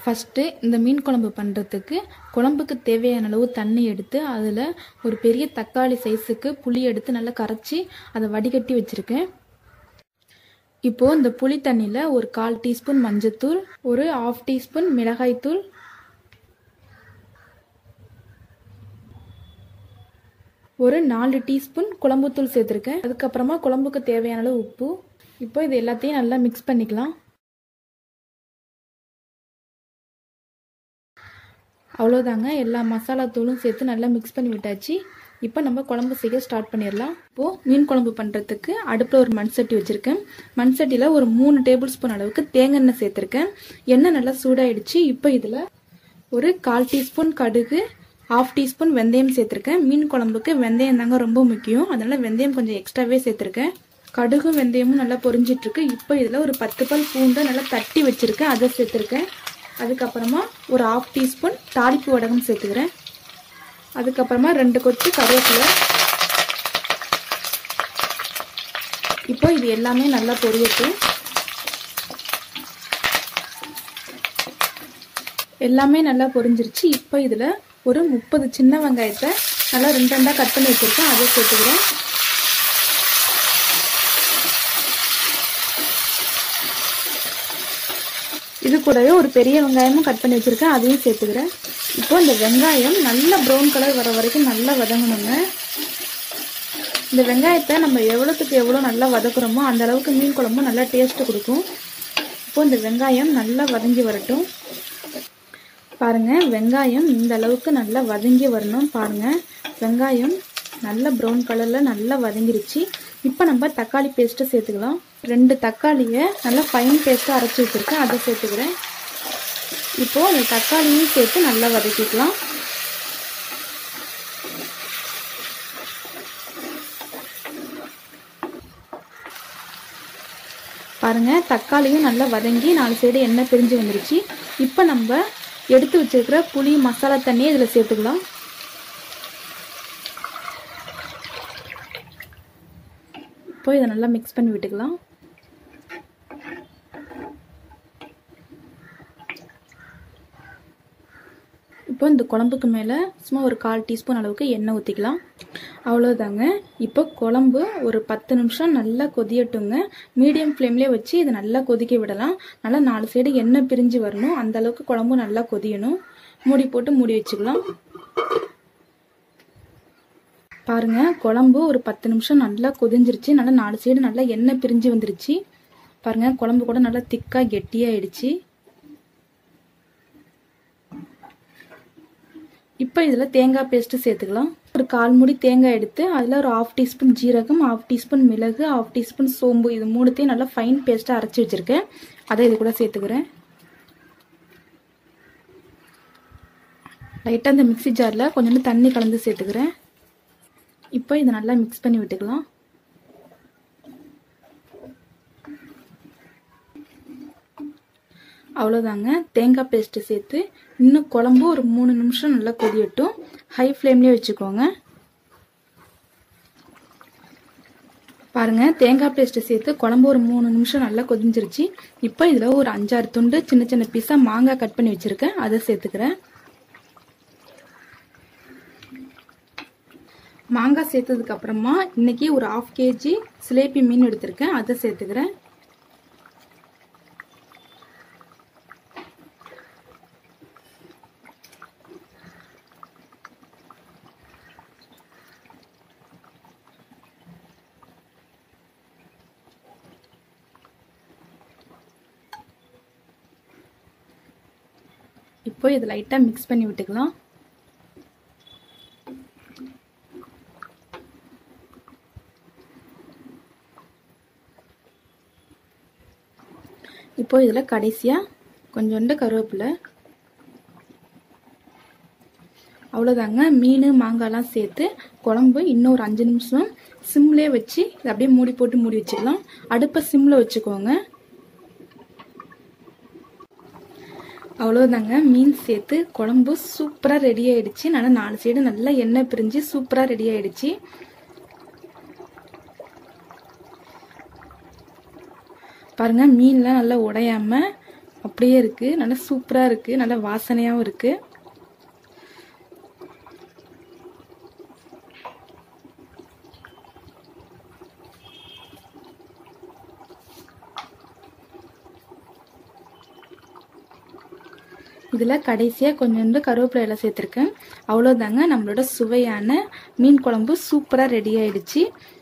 first இந்த மீன் குழம்பு பண்ணுறதுக்கு குழம்புக்கு தேவையான அளவு தண்ணி எடுத்து அதில் ஒரு பெரிய தக்காளி சைஸுக்கு புளி எடுத்து நல்லா கரைச்சி அதை வடிகட்டி வச்சுருக்கேன் இப்போது இந்த புளி தண்ணியில் ஒரு கால் டீஸ்பூன் மஞ்சத்தூள் ஒரு ஆஃப் டீஸ்பூன் மிளகாய்த்தூள் ஒரு நாலு டீஸ்பூன் குழம்புத்தூள் சேர்த்துருக்கேன் அதுக்கப்புறமா குழம்புக்கு தேவையான அளவு உப்பு இப்போ இது எல்லாத்தையும் நல்லா மிக்ஸ் பண்ணிக்கலாம் அவ்வளோதாங்க எல்லா மசாலா தூளும் சேர்த்து நல்லா மிக்ஸ் பண்ணி விட்டாச்சு இப்போ நம்ம குழம்பு செய்ய ஸ்டார்ட் பண்ணிடலாம் இப்போது மீன் குழம்பு பண்ணுறதுக்கு அடுப்பில் ஒரு மண் சட்டி வச்சுருக்கேன் மண் சட்டியில் ஒரு மூணு டேபிள் ஸ்பூன் அளவுக்கு தேங்காய் எண்ணெய் சேர்த்துருக்கேன் எண்ணெய் நல்லா சூடாயிடுச்சு இப்போ இதில் ஒரு கால் டீஸ்பூன் கடுகு ஆஃப் டீஸ்பூன் வெந்தயம் சேர்த்துருக்கேன் மீன் குழம்புக்கு வெந்தயம் தாங்க ரொம்ப முக்கியம் அதனால் வெந்தயம் கொஞ்சம் எக்ஸ்ட்ராவே சேர்த்துருக்கேன் கடுகும் வெந்தயமும் நல்லா பொரிஞ்சிட்ருக்கு இப்போ இதில் ஒரு பத்து பல் பூண்டை நல்லா தட்டி வச்சுருக்கேன் அதை சேர்த்துருக்கேன் அதுக்கப்புறமா ஒரு ஆஃப் டீஸ்பூன் தாளிப்பு வடகம் சேர்த்துக்கிறேன் அதுக்கப்புறமா ரெண்டு கொத்து கருவேப்பிலை இப்போ இது எல்லாமே நல்லா பொரியட்டும் எல்லாமே நல்லா பொரிஞ்சிருச்சு இப்போ இதில் ஒரு முப்பது சின்ன வெங்காயத்தை நல்லா ரெண்டு ரெண்டாக கட் பண்ணி வச்சுருக்கேன் அதை சேர்த்துக்கிறேன் இது கூடவே ஒரு பெரிய வெங்காயமும் கட் பண்ணி வச்சுருக்கேன் அதையும் சேர்த்துக்கிறேன் இப்போ இந்த வெங்காயம் நல்ல ப்ரௌன் கலர் வர வரைக்கும் நல்லா வதங்கணுங்க இந்த வெங்காயத்தை நம்ம எவ்வளோத்துக்கு எவ்வளோ நல்லா வதக்குறோமோ அந்த அளவுக்கு மீன் குழம்பு நல்லா டேஸ்ட்டு கொடுக்கும் இப்போ இந்த வெங்காயம் நல்லா வதங்கி வரட்டும் பாருங்க வெங்காயம் இந்த அளவுக்கு நல்லா வதங்கி வரணும் பாருங்க வெங்காயம் நல்ல ப்ரௌன் கலரில் நல்லா வதங்கிருச்சு இப்போ நம்ம தக்காளி பேஸ்ட்டு சேர்த்துக்கலாம் ரெண்டு தக்காளியை நல்லா ஃபைன் பேஸ்ட்டாக அரைச்சி வச்சுருக்கேன் அதை சேர்த்துக்கிறேன் இப்போது அந்த தக்காளியும் சேர்த்து நல்லா வதக்கிக்கலாம் பாருங்க தக்காளியும் நல்லா வதங்கி நாலு சைடு எண்ணெய் பிரிஞ்சு வந்துருச்சு இப்போ நம்ம எடுத்து வச்சிருக்கிற புளி மசாலா தண்ணியை இதில் சேர்த்துக்கலாம் இப்போ இதை நல்லா மிக்ஸ் பண்ணி விட்டுக்கலாம் இப்போ இந்த குழம்புக்கு மேலே சும்மா ஒரு கால் டீஸ்பூன் அளவுக்கு எண்ணெய் ஊற்றிக்கலாம் அவ்வளோதாங்க இப்போ குழம்பு ஒரு பத்து நிமிஷம் நல்லா கொதியட்டுங்க மீடியம் ஃப்ளேம்லேயே வச்சு இதை நல்லா கொதிக்க விடலாம் நல்லா நாலு சைடு எண்ணெய் பிரிஞ்சு வரணும் அந்த அளவுக்கு குழம்பு நல்லா கொதியணும் மூடி போட்டு மூடி வச்சுக்கலாம் பாருங்க குழம்பு ஒரு பத்து நிமிஷம் நல்லா கொதிஞ்சிருச்சு நல்லா நாலு சைடு நல்லா எண்ணெய் பிரிஞ்சு வந்துருச்சு பாருங்க குழம்பு கூட நல்லா திக்காக கெட்டியாயிடுச்சு இப்போ இதில் தேங்காய் பேஸ்ட்டு சேர்த்துக்கலாம் ஒரு கால் மூடி தேங்காய் எடுத்து அதில் ஒரு ஆஃப் டீஸ்பூன் ஜீரகம் ஆஃப் டீஸ்பூன் மிளகு ஆஃப் டீஸ்பூன் சோம்பு இது மூணுத்தையும் நல்லா ஃபைன் பேஸ்ட்டாக அரைச்சி வச்சுருக்கேன் அதை இது கூட சேர்த்துக்கிறேன் லைட்டாக இந்த மிக்சி ஜாரில் கொஞ்சோண்டு தண்ணி கலந்து சேர்த்துக்கிறேன் இப்போ இதை நல்லா மிக்ஸ் பண்ணி விட்டுக்கலாம் அவ்வளோதாங்க தேங்காய் பேஸ்ட்டு சேர்த்து இன்னும் குழம்பு ஒரு மூணு நிமிஷம் நல்லா கொதியட்டும் ஹை ஃப்ளேம்லேயே வச்சுக்கோங்க பாருங்க தேங்காய் பேஸ்ட்டு சேர்த்து குழம்பு ஒரு மூணு நிமிஷம் நல்லா கொதிஞ்சிருச்சு இப்போ இதில் ஒரு அஞ்சாறு துண்டு சின்ன சின்ன பீஸாக மாங்காய் கட் பண்ணி வச்சுருக்கேன் அதை சேர்த்துக்கிறேன் மாங்காய் சேர்த்ததுக்கு அப்புறமா இன்னைக்கு ஒரு ஆஃப் கேஜி சிலேபி மீன் எடுத்திருக்கேன் அதை சேர்த்துக்கிறேன் இப்போ இது லைட்டாக மிக்ஸ் பண்ணி விட்டுக்கலாம் இப்போ இதில் கடைசியாக கொஞ்சோண்டு கருவேப்பிலை அவ்வளோதாங்க மீன் மாங்காய்லாம் சேர்த்து குழம்பு இன்னும் ஒரு அஞ்சு நிமிஷம் சிம்லேயே வச்சு இதை அப்படியே மூடி போட்டு மூடி வச்சுக்கலாம் அடுப்பை சிம்மில் வச்சுக்கோங்க அவ்வளோதாங்க மீன் சேர்த்து குழம்பு சூப்பராக ரெடி ஆயிடுச்சு நல்லா நாலு சைடு நல்லா எண்ணெய் பிரிஞ்சு சூப்பராக ரெடி ஆயிடுச்சு பாருங்க மீன்லாம் நல்லா உடையாம அப்படியே இருக்குது நல்லா சூப்பராக இருக்குது நல்லா வாசனையாகவும் இருக்குது இதில் கடைசியாக கொஞ்சோண்டு கருவேப்பிலை இலை சேர்த்துருக்கேன் அவ்வளோதாங்க நம்மளோட சுவையான மீன் குழம்பு சூப்பராக ரெடி ஆயிடுச்சு